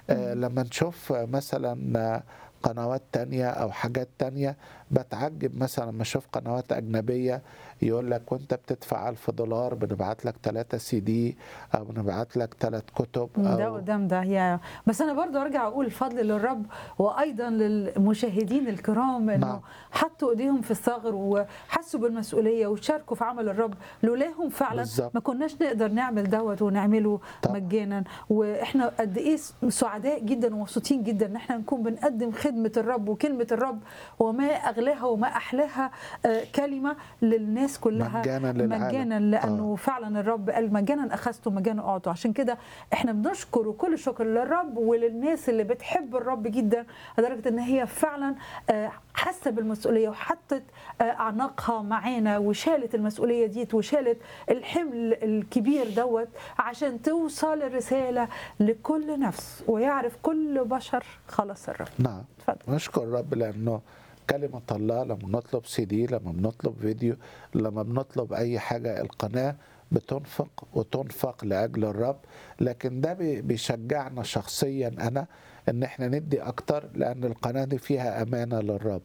آه، لما نشوف آه، مثلا آه، قنوات تانية أو حاجات تانية بتعجب مثلا لما أشوف قنوات أجنبية يقول لك وأنت بتدفع ألف دولار بنبعت لك ثلاثة سي دي أو بنبعت لك ثلاث كتب ده أو قدام ده يا بس انا برضو ارجع اقول الفضل للرب وايضا للمشاهدين الكرام انه نعم. حطوا ايديهم في الثغر وحسوا بالمسؤوليه وشاركوا في عمل الرب لولاهم فعلا بالظبط. ما كناش نقدر نعمل دوت ونعمله طبعا. مجانا واحنا قد ايه سعداء جدا ومبسوطين جدا ان احنا نكون بنقدم خدمه الرب وكلمه الرب وما اغلاها وما احلاها آه، كلمه للناس كلها مجانا للعالم. مجانا لانه فعلا الرب قال مجانا اخذته مجانا اعطوا عشان كده احنا بنشكر وكل شكر للرب وللناس اللي بتحب الرب جدا لدرجه ان هي فعلا آه، حاسه بالمسؤوليه وحطت آه، اعناقها معانا وشالت المسؤوليه ديت وشالت الحمل الكبير دوت عشان توصل الرساله لكل نفس ويعرف كل بشر خلاص الرب نعم اتفضل نشكر الرب لأنه كلمة الله لما بنطلب سي دي لما بنطلب فيديو لما بنطلب أي حاجة القناة بتنفق وتنفق لأجل الرب لكن ده بي- بيشجعنا شخصيا أنا إن إحنا ندي أكتر لأن القناة دي فيها أمانة للرب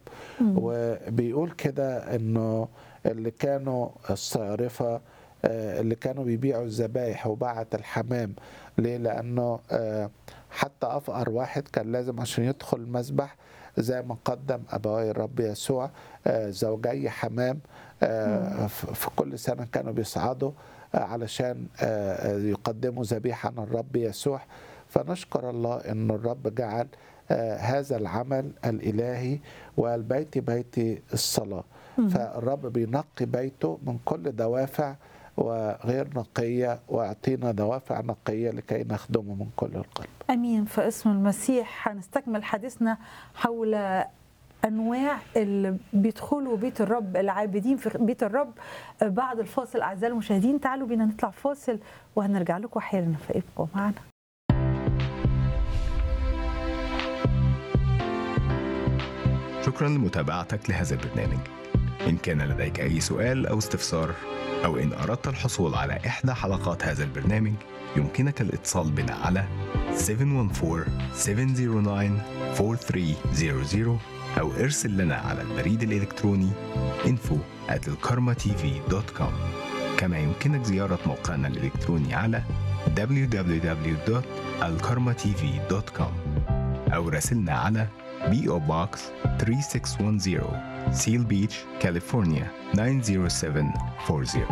وبيقول كده إنه اللي كانوا الصيارفة آه، اللي كانوا بيبيعوا الذبايح وباعت الحمام ليه؟ لأنه آه، حتى أفقر واحد كان لازم عشان يدخل المسبح زي ما قدم أبوي الرب يسوع آه، زوجي حمام آه، ف- في كل سنة كانوا بيصعدوا آه، علشان آه، آه، يقدموا ذبيحة عن الرب يسوع فنشكر الله أن الرب جعل آه، هذا العمل الإلهي والبيت بيت الصلاة فالرب بينقي بيته من كل دوافع وغير نقية ويعطينا دوافع نقية لكي نخدمه من كل القلب امين في اسم المسيح هنستكمل حديثنا حول انواع اللي بيدخلوا بيت الرب العابدين في بيت الرب بعد الفاصل اعزائي المشاهدين تعالوا بينا نطلع فاصل وهنرجع لكم حالا فابقوا معنا شكرا لمتابعتك لهذا البرنامج إن كان لديك أي سؤال أو استفسار أو إن أردت الحصول على إحدى حلقات هذا البرنامج يمكنك الاتصال بنا على 714-709-4300 أو ارسل لنا على البريد الإلكتروني info at الكارما-tv.com كما يمكنك زيارة موقعنا الإلكتروني على www.alkarmatv.com أو راسلنا على PO Box 3610 Seal Beach, California 90740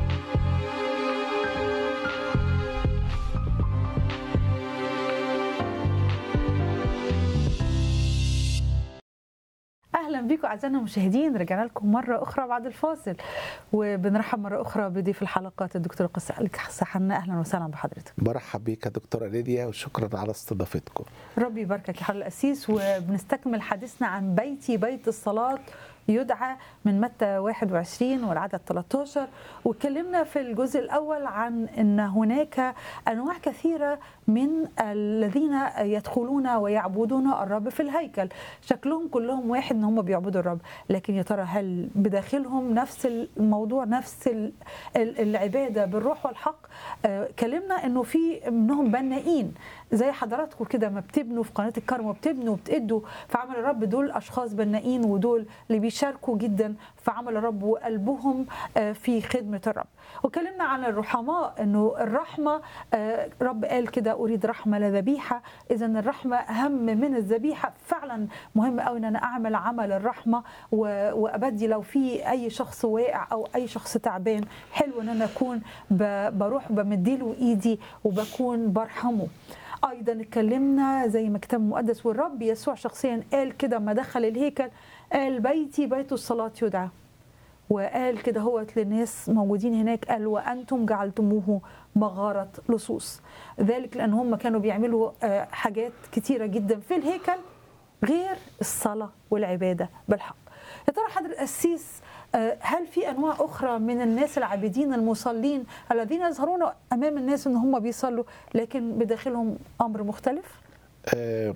اهلا بيكم اعزائنا المشاهدين رجعنا لكم مره اخرى بعد الفاصل وبنرحب مره اخرى بضيف الحلقات الدكتور قس قس حنا اهلا وسهلا بحضرتك برحب بيك يا دكتورة ليديا وشكرا على استضافتكم ربي يباركك يا حضرة القسيس وبنستكمل حديثنا عن بيتي بيت الصلاة يدعى من متى 21 والعدد 13 واتكلمنا في الجزء الأول عن أن هناك أنواع كثيرة من الذين يدخلون ويعبدون الرب في الهيكل شكلهم كلهم واحد ان هم بيعبدوا الرب لكن يا ترى هل بداخلهم نفس الموضوع نفس ال- ال- العبادة بالروح والحق آه، كلمنا انه في منهم بنائين زي حضراتكم كده ما بتبنوا في قناه الكرم وبتبنوا وبتدوا في عمل الرب دول اشخاص بنائين ودول اللي بيشاركوا جدا في عمل الرب وقلبهم آه، في خدمه الرب وكلمنا عن الرحماء انه الرحمه آه، رب قال كده اريد رحمه لا ذبيحه اذا الرحمه اهم من الذبيحه فعلا مهم قوي ان انا اعمل عمل الرحمه و- وابدي لو في اي شخص واقع او اي شخص تعبان حلو ان انا اكون ب- بروح بمديله ايدي وبكون برحمه ايضا اتكلمنا زي ما الكتاب المقدس والرب يسوع شخصيا قال كده ما دخل الهيكل قال بيتي بيت الصلاه يدعى وقال كده هو للناس موجودين هناك قال وانتم جعلتموه مغاره لصوص ذلك لان هم كانوا بيعملوا آه، حاجات كتيره جدا في الهيكل غير الصلاه والعباده بالحق يا ترى حضر القسيس آه، هل في انواع اخرى من الناس العابدين المصلين الذين يظهرون امام الناس ان هم بيصلوا لكن بداخلهم امر مختلف آه،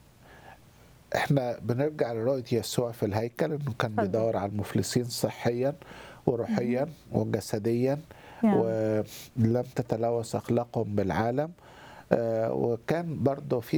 احنا بنرجع لرؤية يسوع في الهيكل انه كان اتفضل. بيدور على المفلسين صحيا وروحيا وجسديا يعني. ولم تتلوث اخلاقهم بالعالم آه، وكان برضه في